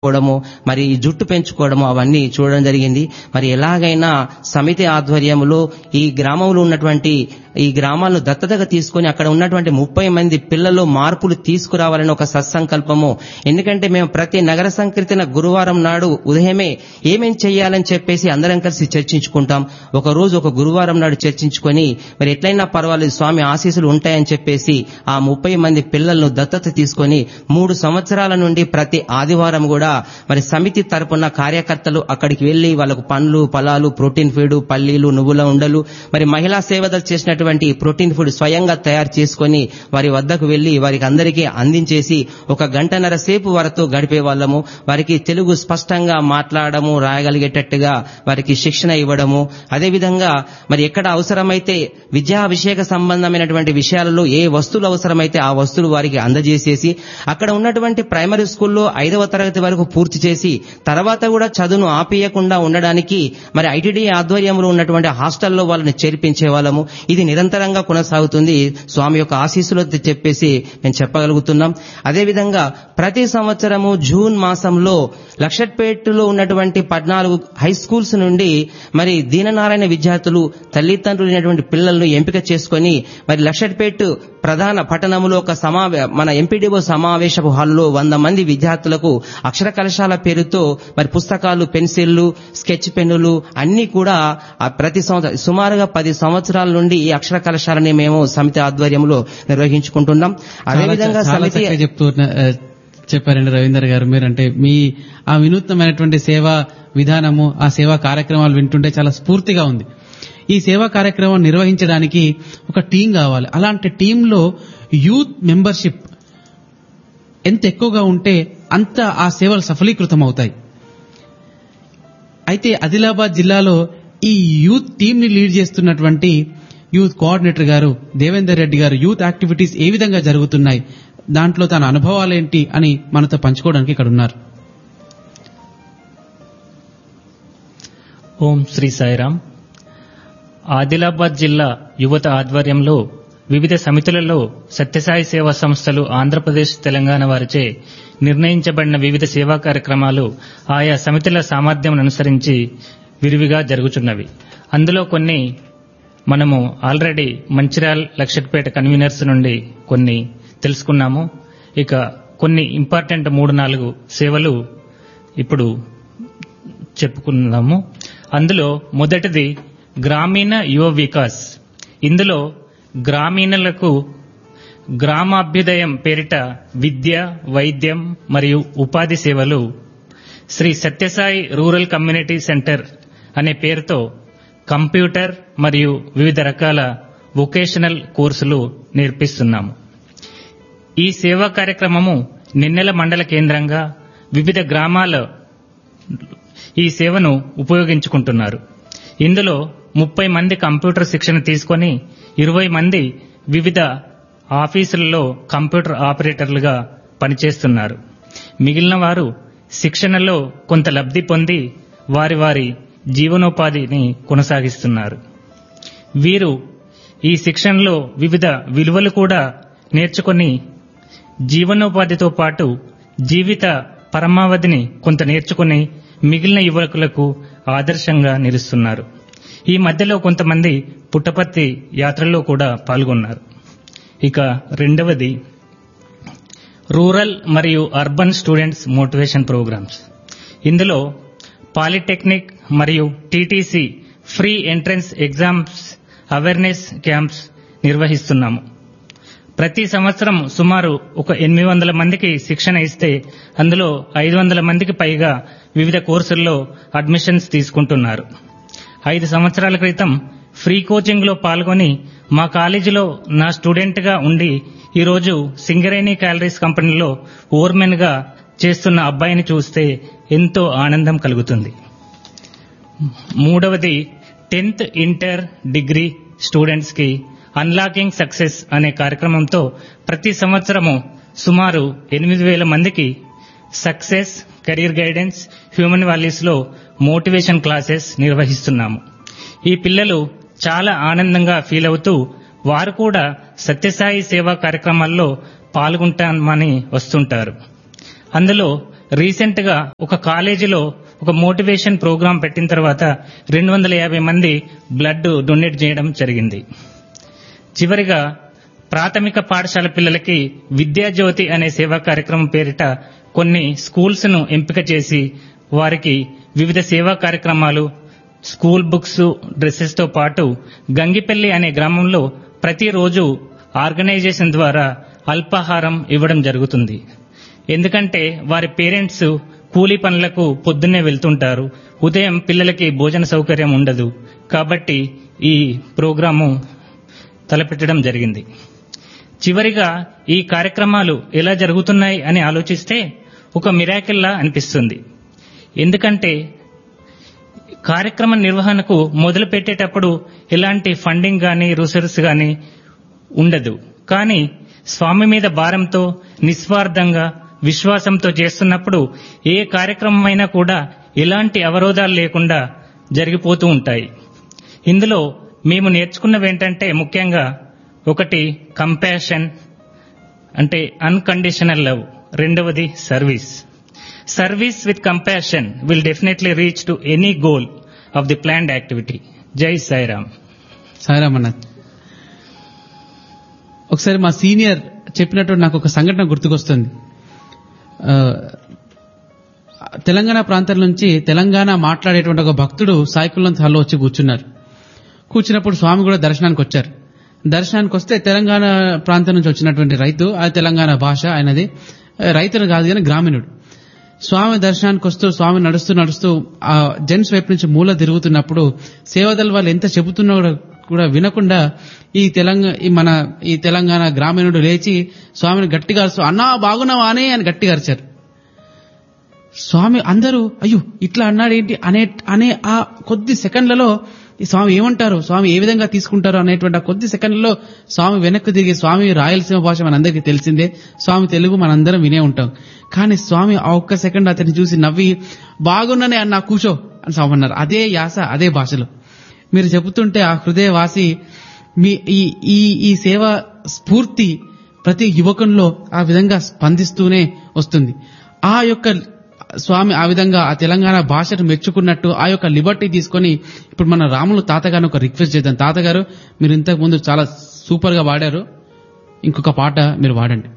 పెంచుకోవడము మరి ఈ జుట్టు పెంచుకోవడము అవన్నీ చూడడం జరిగింది మరి ఎలాగైనా సమితి ఆధ్వర్యంలో ఈ గ్రామంలో ఉన్నటువంటి ఈ గ్రామాలను దత్తతగా తీసుకొని అక్కడ ఉన్నటువంటి ముప్పై మంది పిల్లలు మార్పులు తీసుకురావాలని ఒక సత్సంకల్పము ఎందుకంటే మేము ప్రతి నగర సంకీర్తన గురువారం నాడు ఉదయమే ఏమేం చేయాలని చెప్పేసి అందరం కలిసి చర్చించుకుంటాం ఒక రోజు ఒక గురువారం నాడు చర్చించుకొని మరి ఎట్లయినా పర్వాలేదు స్వామి ఆశీస్సులు ఉంటాయని చెప్పేసి ఆ ముప్పై మంది పిల్లలను దత్తత తీసుకొని మూడు సంవత్సరాల నుండి ప్రతి ఆదివారం కూడా మరి సమితి తరపున కార్యకర్తలు అక్కడికి వెళ్లి వాళ్ళకు పండ్లు ఫలాలు ప్రోటీన్ ఫీడ్ పల్లీలు నువ్వుల ఉండలు మరి మహిళా సేవదలు చేసినటువంటి ప్రోటీన్ ఫుడ్ స్వయంగా తయారు చేసుకొని వారి వద్దకు వెళ్లి వారికి అందరికీ అందించేసి ఒక గంటన్నర సేపు వారితో గడిపే వాళ్ళము వారికి తెలుగు స్పష్టంగా మాట్లాడము రాయగలిగేటట్టుగా వారికి శిక్షణ ఇవ్వడము అదేవిధంగా మరి ఎక్కడ అవసరమైతే విద్యా అభిషేక సంబంధమైనటువంటి విషయాలలో ఏ వస్తువులు అవసరమైతే ఆ వస్తువులు వారికి అందజేసేసి అక్కడ ఉన్నటువంటి ప్రైమరీ స్కూల్లో ఐదవ తరగతి వరకు పూర్తి చేసి తర్వాత కూడా చదువును ఆపేయకుండా ఉండడానికి మరి ఐటీడీ ఆధ్వర్యంలో ఉన్నటువంటి హాస్టల్లో వాళ్ళని చేర్పించే వాళ్ళము ఇది నిరంతరంగా కొనసాగుతుంది స్వామి యొక్క ఆశీస్సులు చెప్పేసి మేము చెప్పగలుగుతున్నాం అదేవిధంగా ప్రతి సంవత్సరము జూన్ మాసంలో లక్షట్పేటలో ఉన్నటువంటి పద్నాలుగు హై స్కూల్స్ నుండి మరి దీననారాయణ విద్యార్థులు తల్లిదండ్రులైనటువంటి పిల్లలను ఎంపిక చేసుకొని మరి లక్షట్పేట ప్రధాన పట్టణంలో ఒక సమావే మన ఎంపీడీఓ సమావేశపు హాల్లో వంద మంది విద్యార్థులకు అక్షర కలశాల పేరుతో మరి పుస్తకాలు పెన్సిళ్లు స్కెచ్ పెన్నులు అన్ని కూడా ఆ ప్రతి సంవత్సరం సుమారుగా పది సంవత్సరాల నుండి ఈ అక్షర కలశాలని మేము సమితి ఆధ్వర్యంలో నిర్వహించుకుంటున్నాం అదేవిధంగా చాలా సమితి చక్కగా చెప్తూ ఆ, చెప్పారండి రవీందర్ గారు మీరంటే మీ ఆ వినూత్నమైనటువంటి సేవా విధానము ఆ సేవా కార్యక్రమాలు వింటుంటే చాలా స్ఫూర్తిగా ఉంది ఈ సేవా కార్యక్రమం నిర్వహించడానికి ఒక టీం కావాలి అలాంటి టీంలో యూత్ మెంబర్షిప్ ఎంత ఎక్కువగా ఉంటే అంత ఆ సేవలు సఫలీకృతం అవుతాయి అయితే ఆదిలాబాద్ జిల్లాలో ఈ యూత్ టీమ్ ని లీడ్ చేస్తున్నటువంటి యూత్ కోఆర్డినేటర్ గారు దేవేందర్ రెడ్డి గారు యూత్ యాక్టివిటీస్ ఏ విధంగా జరుగుతున్నాయి దాంట్లో తన అనుభవాలేంటి అని మనతో పంచుకోవడానికి ఇక్కడ ఉన్నారు ఓం శ్రీ సాయిరామ్ ఆదిలాబాద్ జిల్లా యువత ఆధ్వర్యంలో వివిధ సమితులలో సత్యసాయి సేవా సంస్థలు ఆంధ్రప్రదేశ్ తెలంగాణ వారిచే నిర్ణయించబడిన వివిధ సేవా కార్యక్రమాలు ఆయా సమితుల సామర్థ్యం అనుసరించి విరివిగా జరుగుచున్నవి అందులో కొన్ని మనము ఆల్రెడీ మంచిర్యాల్ లక్షట్పేట కన్వీనర్స్ నుండి కొన్ని తెలుసుకున్నాము ఇక కొన్ని ఇంపార్టెంట్ మూడు నాలుగు సేవలు ఇప్పుడు చెప్పుకున్నాము అందులో మొదటిది గ్రామీణ యువ వికాస్ ఇందులో గ్రామీణులకు గ్రామాభ్యుదయం పేరిట విద్య వైద్యం మరియు ఉపాధి సేవలు Shri Sathya Sai rural community centre అనే పేరుతో కంప్యూటర్ మరియు వివిధ రకాల వొకేషనల్ కోర్సులు నేర్పిస్తున్నాము ఈ సేవా కార్యక్రమము నిన్నెల మండల కేంద్రంగా వివిధ గ్రామాల ఈ సేవను ఉపయోగించుకుంటున్నారు ఇందులో ముప్పై మంది కంప్యూటర్ శిక్షణ తీసుకొని ఇరవై మంది వివిధ ఆఫీసులలో కంప్యూటర్ ఆపరేటర్లుగా పనిచేస్తున్నారు మిగిలిన వారు శిక్షణలో కొంత లబ్ధి పొంది వారి వారి జీవనోపాధిని కొనసాగిస్తున్నారు వీరు ఈ శిక్షణలో వివిధ విలువలు కూడా నేర్చుకొని జీవనోపాధితో పాటు జీవిత పరమావధిని కొంత నేర్చుకుని మిగిలిన యువకులకు ఆదర్శంగా నిలుస్తున్నారు ఈ మధ్యలో కొంతమంది పుట్టపర్తి యాత్రలో కూడా పాల్గొన్నారు ఇక రెండవది రూరల్ మరియు అర్బన్ స్టూడెంట్స్ మోటివేషన్ ప్రోగ్రామ్స్ ఇందులో పాలిటెక్నిక్ మరియు TTC free entrance exams awareness camps నిర్వహిస్తున్నాము ప్రతి సంవత్సరం సుమారు ఒక ఎనిమిది వందల మందికి శిక్షణ ఇస్తే అందులో ఐదు వందల మందికి పైగా వివిధ కోర్సుల్లో అడ్మిషన్స్ తీసుకుంటున్నారు ఐదు సంవత్సరాల క్రితం ఫ్రీ కోచింగ్ లో పాల్గొని మా కాలేజీలో నా స్టూడెంట్ గా ఉండి ఈరోజు సింగరేణి క్యాలరీస్ కంపెనీలో ఓర్మెన్ గా చేస్తున్న అబ్బాయిని చూస్తే ఎంతో ఆనందం కలుగుతుంది మూడవది టెన్త్ ఇంటర్ డిగ్రీ స్టూడెంట్స్ కి అన్లాకింగ్ సక్సెస్ అనే కార్యక్రమంతో ప్రతి సంవత్సరము సుమారు ఎనిమిది వేల మందికి success career guidance human values లో మోటివేషన్ క్లాసెస్ నిర్వహిస్తున్నాము ఈ పిల్లలు చాలా ఆనందంగా ఫీల్ అవుతూ వారు కూడా సత్యసాయి సేవా కార్యక్రమాల్లో పాల్గొంటామని వస్తుంటారు అందులో రీసెంట్ గా ఒక కాలేజీలో ఒక మోటివేషన్ ప్రోగ్రాం పెట్టిన తర్వాత రెండు వందల యాభై మంది బ్లడ్ డొనేట్ చేయడం జరిగింది చివరిగా ప్రాథమిక పాఠశాల పిల్లలకి విద్యాజ్యోతి అనే సేవా కార్యక్రమం పేరిట కొన్ని స్కూల్స్ ను ఎంపిక చేసి వారికి వివిధ సేవా కార్యక్రమాలు స్కూల్ బుక్స్ డ్రెస్సెస్ తో పాటు గంగిపల్లి అనే గ్రామంలో ప్రతిరోజు ఆర్గనైజేషన్ ద్వారా అల్పాహారం ఇవ్వడం జరుగుతుంది ఎందుకంటే వారి పేరెంట్స్ కూలీ పనులకు పొద్దున్నే వెళ్తుంటారు ఉదయం పిల్లలకి భోజన సౌకర్యం ఉండదు కాబట్టి ఈ ప్రోగ్రాము తలపెట్టడం జరిగింది చివరిగా ఈ కార్యక్రమాలు ఎలా జరుగుతున్నాయి అని ఆలోచిస్తే ఒక మిరాకిల్లా అనిపిస్తుంది ఎందుకంటే కార్యక్రమ నిర్వహణకు మొదలు పెట్టేటప్పుడు ఎలాంటి ఫండింగ్ గాని రిసోర్స్ గాని ఉండదు కానీ స్వామి మీద భారంతో నిస్వార్థంగా విశ్వాసంతో చేస్తున్నప్పుడు ఏ కార్యక్రమం అయినా కూడా ఎలాంటి అవరోధాలు లేకుండా జరిగిపోతూ ఉంటాయి ఇందులో మేము నేర్చుకున్నవి ఏంటంటే ముఖ్యంగా ఒకటి కంపాషన్ అంటే అన్కండిషనల్ లవ్ రెండవది service service with compassion will definitely reach to any goal of the planned activity జై సాయిరామ్ సాయిరామ్ అన్న ఒకసారి మా సీనియర్ చెప్పినట్టు నాకు ఒక సంఘటన గుర్తుకొస్తుంది ఆ, తెలంగాణ ప్రాంతం నుంచి తెలంగాణ మాట్లాడేటువంటి ఒక భక్తుడు సాయికుల్లం హాల్లో వచ్చి కూర్చున్నారు కూర్చున్నప్పుడు స్వామి కూడా దర్శనానికి వచ్చారు దర్శనానికి వస్తే తెలంగాణ ప్రాంతం నుంచి వచ్చినటువంటి రైతు ఆ తెలంగాణ భాష ఆయనది ఆ, రైతులు కాదు కానీ గ్రామీణుడు స్వామి దర్శనానికి వస్తూ స్వామి నడుస్తూ నడుస్తూ ఆ జెంట్స్ వైపు నుంచి మూల తిరుగుతున్నప్పుడు సేవదల్ వాళ్ళు ఎంత చెబుతున్నా కూడా- కూడా వినకుండా ఈ తెలంగాణ ఈ మన ఈ తెలంగాణ గ్రామీణుడు లేచి స్వామిని గట్టిగా అరుస్తూ అన్నా బాగున్నావా అనే అని గట్టిగా అరిచారు స్వామి అందరూ అయ్యో ఇట్లా అన్నాడేంటి అనే అనే ఆ కొద్ది సెకండ్లలో ఈ స్వామి ఏమంటారు స్వామి ఏ విధంగా తీసుకుంటారు అనేటువంటి ఆ కొద్ది సెకండ్లలో స్వామి వెనక్కి తిరిగి స్వామి రాయలసీమ భాష మనందరికీ తెలిసిందే స్వామి తెలుగు మనందరం వినే ఉంటాం కానీ స్వామి ఆ ఒక్క సెకండ్ అతన్ని చూసి నవ్వి బాగున్నానే అన్న కూర్చో అని స్వామి అన్నారు అదే యాస అదే భాషలో మీరు చెబుతుంటే ఆ హృదయవాసి మీ ఈ ఈ ఈ సేవ స్ఫూర్తి ప్రతి యువకంలో ఆ విధంగా స్పందిస్తూనే వస్తుంది ఆ యొక్క స్వామి ఆ విధంగా ఆ తెలంగాణ భాషను మెచ్చుకున్నట్టు ఆ యొక్క లిబర్టీ తీసుకొని ఇప్పుడు మన రాములు తాతగారిని ఒక రిక్వెస్ట్ చేద్దాం తాతగారు మీరు ఇంతకు ముందు చాలా సూపర్ గా వాడారు ఇంకొక పాట మీరు వాడండి